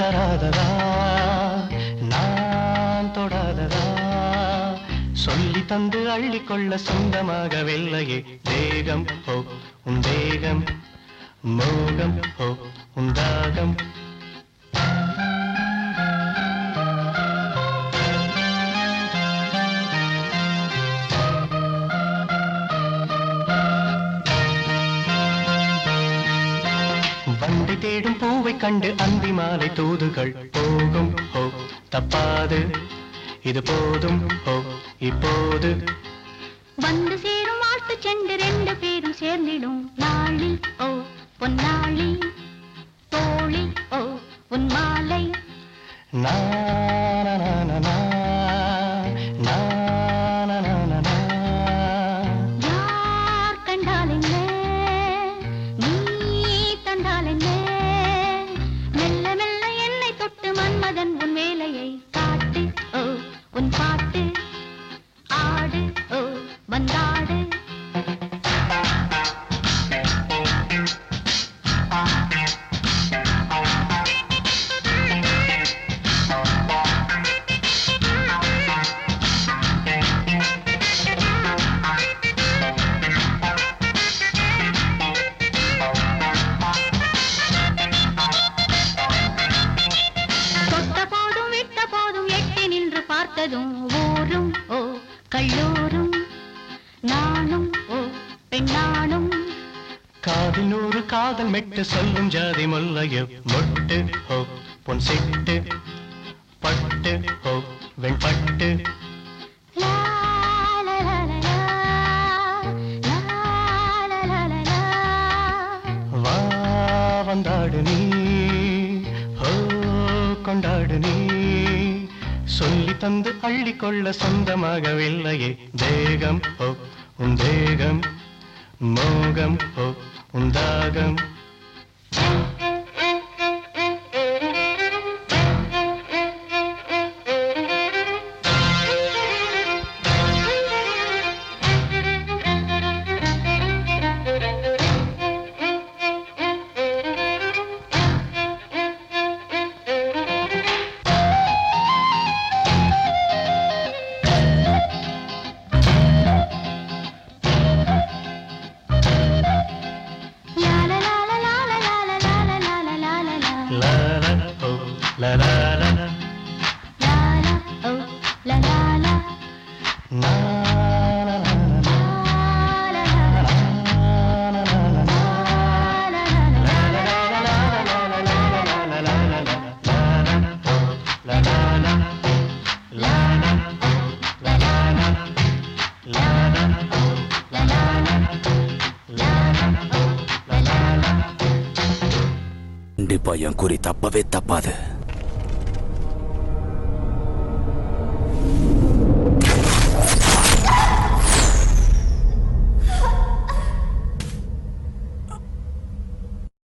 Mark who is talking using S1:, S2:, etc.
S1: தராததா நான் தொடாததா சொல்லி தந்து அள்ளிக்கொள்ள சொந்தமாகவில்லையே தேகம் ஹோ உன் தேகம் மோகம் ஹோ உன் தாகம் வண்டி தேடும் பூவை கண்டு அந்தி மாலை தூதுகள் போகும் ஹோ தப்பாது இது போதும் ஹோ இப்போது
S2: வந்து சேரும் வாழ்த்து செண்டு ரெண்டு பேரும் சேர்ந்திடும் நாளி ஓ பொன்னாளி தோழி ஓ உன் மாலை
S1: நா, நா, நா, நா, நா. நா, நா, நா, நா, நா.
S2: யார் கண்டால் என்ன நீ தந்தால் என்ன மெல்ல மெல்ல என்னை தொட்டு மன்மதன் உன் வேலையை காட்டு ஓ உன் பாட்டு ஆடு ஓ வந்தாடு தொட்ட போதும் விட்ட போதும் எட்டி நின்று பார்த்ததும் ஊரும் ஓ கல்லூரும் நானும் ஓ பெண்ணானும்
S1: காதில் நூறு காதல் மெட்டு சொல்லும் ஜாதி முல்லைய மொட்டு ஹோ பொன் சிட்டு பட்டு ஹோ வெண்பட்டு
S2: லா, லா, லா, லா, லா. லா, லா, லா, லா, லா.
S1: வா வந்தாடு நீ ஹோ கொண்டாடு நீ சொல்லி தந்து அள்ளிக்கொள்ள சொந்தமாகவில்லையே தேகம் ஹோ உன் தேகம் மோகம் ஹோ உன் தாகம்
S2: லா, லா, லா, லா, லா, லா, லா, லா, லா, லா, லா, லா, லா, லா.
S1: லா லா ஹோ லா லா லா லா
S2: லா, லா, ஓ, லா, லா, லா.
S1: நா, நா, நா, நா, நா.
S2: லா, லா, லா, லா, லா, லா, லா.
S3: கண்டிப்பா என் குறி தப்பவே தப்பாது